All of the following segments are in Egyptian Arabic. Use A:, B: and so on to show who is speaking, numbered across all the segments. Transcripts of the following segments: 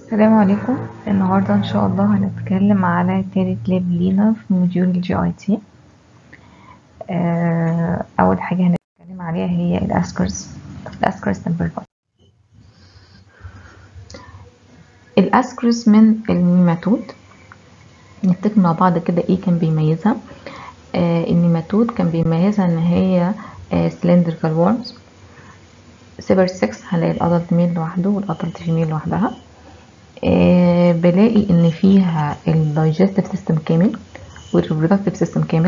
A: السلام عليكم النهاردة ان شاء الله هنتكلم على تالت لاب لينا في موديول الجي اي تي اول حاجة هنتكلم عليها هي الاسكرز الاسكرز تمبل الاسكرز من النيماتود نفتكر مع بعض كده ايه كان بيميزها آه النيماتود كان بيميزها ان هي سلندريكال وورمز سيبر 6 هنلاقي الادلت ميل لوحده والادلت فيميل لوحدها آه بلاقي ان فيها الدايجستيف سيستم كامل والريبرودكتيف سيستم كامل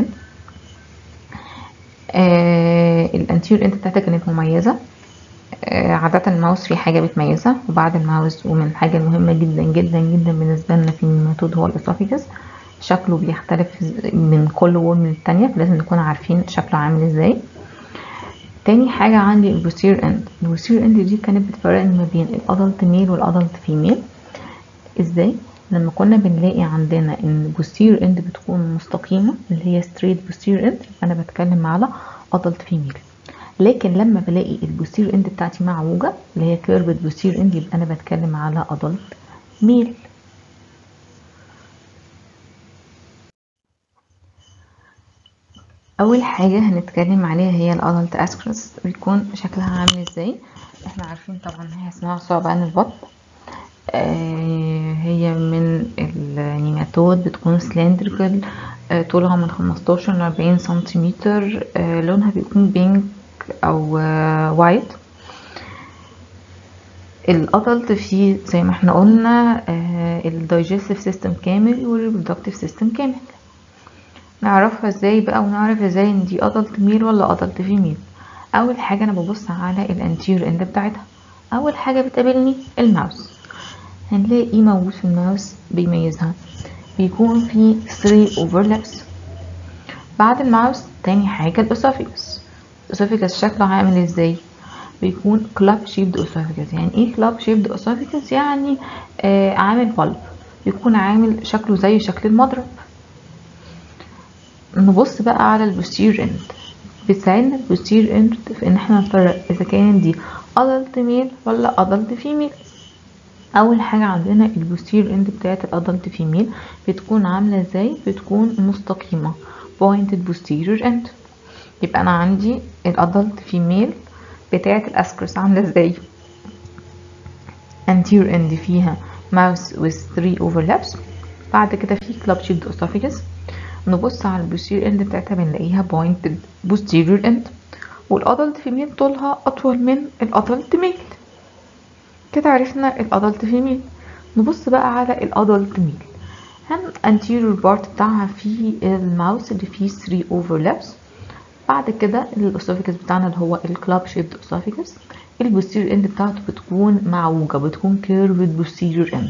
A: آه الانتير انت بتاعتها كانت مميزه آه عادة الماوس في حاجة بتميزها وبعد الماوس ومن الحاجة المهمة جدا جدا جدا بالنسبة لنا في النيماتود هو الاسوفيجس شكله بيختلف من كل وول من التانية فلازم نكون عارفين شكله عامل ازاي تاني حاجة عندي البوستير اند البوستير اند دي كانت بتفرقني ما بين الادلت ميل والادلت فيميل ازاي لما كنا بنلاقي عندنا ان البوستير اند بتكون مستقيمة اللي هي ستريت بوستير اند انا بتكلم على ادلت فيميل لكن لما بلاقي البوستير اند بتاعتي معوجة اللي هي كيرفد بوستير اند يبقى انا بتكلم على ادلت ميل اول حاجة هنتكلم عليها هي الادلت اسكرس بيكون شكلها عامل ازاي احنا عارفين طبعا هي اسمها ثعبان البط آه هي من النيماتود بتكون سلندريكال آه طولها من 15 ل 40 سنتيمتر آه لونها بيكون بينك او وايت الادلت فيه زي ما احنا قلنا الدايجستيف سيستم كامل والريبرودكتيف سيستم كامل نعرفها ازاي بقى ونعرف ازاي ان دي ادلت ميل ولا ادلت فيميل اول حاجه انا ببص على الانتير اند بتاعتها اول حاجه بتقابلني الماوس هنلاقي ايه موجود في الماوس بيميزها بيكون في 3 اوفرلابس بعد الماوس تاني حاجه الاسوفيجس الاسوفيجس شكله عامل ازاي بيكون كلاب شيبد اسوفيجس يعني ايه كلاب شيبد اسوفيجس يعني آه عامل بلب بيكون عامل شكله زي شكل المضرب نبص بقى على البوستير اند بتساعدنا البوستير اند في ان احنا نفرق اذا كانت دي ادلت ميل ولا ادلت فيميل اول حاجه عندنا البوستير اند بتاعه الادلت فيميل بتكون عامله ازاي بتكون مستقيمه بوينتد بوستيريور اند يبقى انا عندي الادلت فيميل بتاعه الاسكرس عامله ازاي anterior end فيها ماوس with 3 overlaps بعد كده في club shaped esophagus نبص على البوستير اند بتاعتها بنلاقيها بوينتد بوستيريور اند والادلت فيميل طولها اطول من الادلت ميل كده عرفنا الادلت فيميل نبص بقى على الادلت ميل هم anterior part بتاعها في الماوس اللي فيه 3 overlaps بعد كده الاسوفيكس بتاعنا اللي هو الكلاب شيبد اسوفيكس البوستيريور اند بتاعته بتكون معوجة بتكون كيرفد بوستيريور اند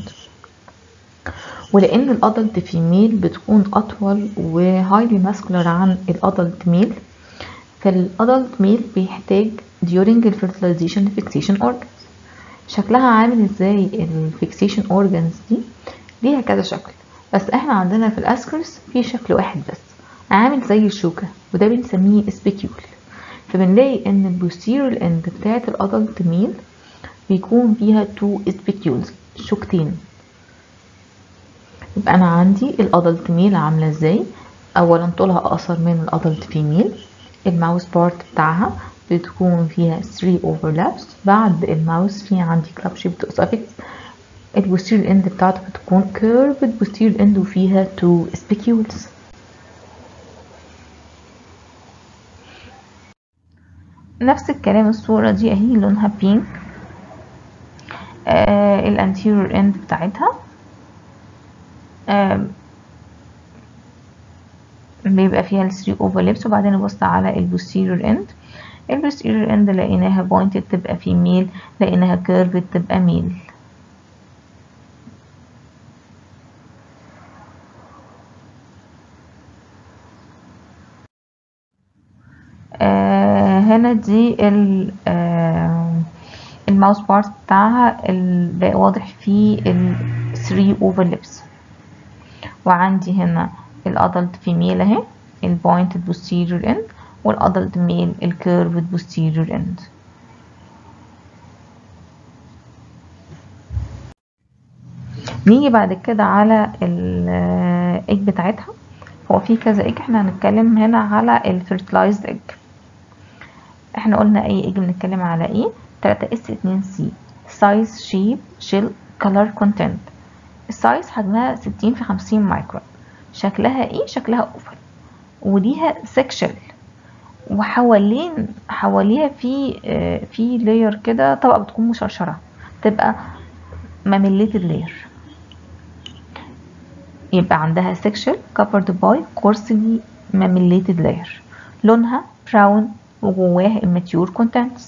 A: ولان الادلت فيميل بتكون اطول وهايلي ماسكولار عن الادلت ميل فالادلت ميل بيحتاج during الفيرتلايزيشن fixation organs شكلها عامل ازاي الفيكسيشن organs دي ليها كذا شكل بس احنا عندنا في الاسكرس في شكل واحد بس عامل زي الشوكة وده بنسميه سبيكيول فبنلاقي ان البوستيريور اند بتاعت الادلت ميل بيكون فيها تو سبيكيولز شوكتين يبقى انا عندي الادلت ميل عامله ازاي اولا طولها اقصر من الادلت فيميل الماوس بارت بتاعها بتكون فيها 3 overlaps بعد الماوس في عندي كلاب شيبت اسوفيكس البوستير اند بتاعته بتكون كيرفد بوستير اند وفيها 2 spicules نفس الكلام الصورة دي اهي لونها بينك آه الانتيريور اند بتاعتها بيبقى فيها ال 3 overlaps وبعدين نبص على البوستيريور اند البوستيريور اند لقيناها بوينتد تبقى فيميل لقيناها كيرفد تبقى ميل آه هنا دي ال آه الماوس بارت بتاعها واضح فيه ال 3 overlaps وعندي هنا الادلت فيميل اهي البوينتد بوستيريور اند والادلت ميل الكيرفد بوستيريور اند نيجي بعد كده على الايج بتاعتها هو في كذا ايج احنا هنتكلم هنا على الفيرتلايزد ايج احنا قلنا اي ايج بنتكلم على ايه 3 اس 2 سي سايز شيب شيل كلر كونتنت السايز حجمها 60 في 50 مايكرون شكلها ايه شكلها اوفل وليها سكشل وحوالين حواليها في آه في لاير كده طبقه بتكون مشرشره تبقى ماميليتد لاير يبقى عندها سكشل covered by coarsely mammillated layer لونها براون وجواها immature contents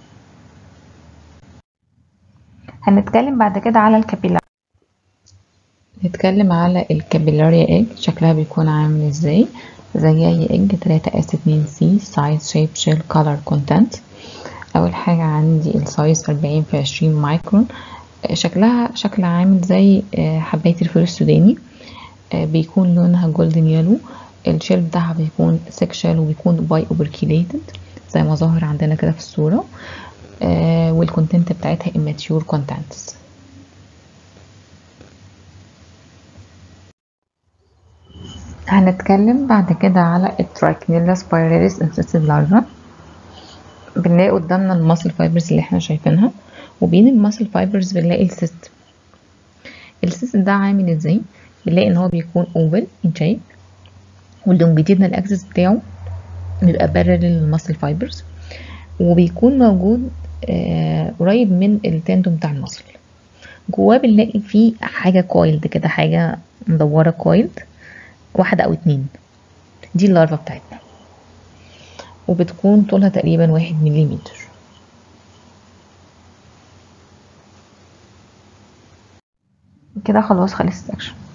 A: هنتكلم بعد كده على الكابيلار نتكلم على الكابيلاريا ايج شكلها بيكون عامل ازاي زي اي ايج 3 اس 2 سي سايز شيب شيل كولر كونتنت اول حاجه عندي السايز 40 في 20 مايكرون شكلها شكل عامل زي حبايه الفول السوداني بيكون لونها جولدن يلو الشيل بتاعها بيكون سكشال وبيكون باي اوبركيليتد زي ما ظاهر عندنا كده في الصوره والكونتنت بتاعتها immature contents هنتكلم بعد كده على الترايكنيلا سبايراليس انسيستد لارفا بنلاقي قدامنا الماسل فايبرز اللي احنا شايفينها وبين الماسل فايبرز بنلاقي السيست السيست ده عامل ازاي بنلاقي ان هو بيكون اوفل ان شيب واللونجيتيدنال اكسس بتاعه بيبقى بارل للماسل فايبرز وبيكون موجود آه قريب من التندون بتاع المصل جواه بنلاقي فيه حاجة كويلد كده حاجة مدورة كويلد واحدة أو اتنين دي اللارفا بتاعتنا وبتكون طولها تقريبا واحد مليمتر كده خلاص خلص السكشن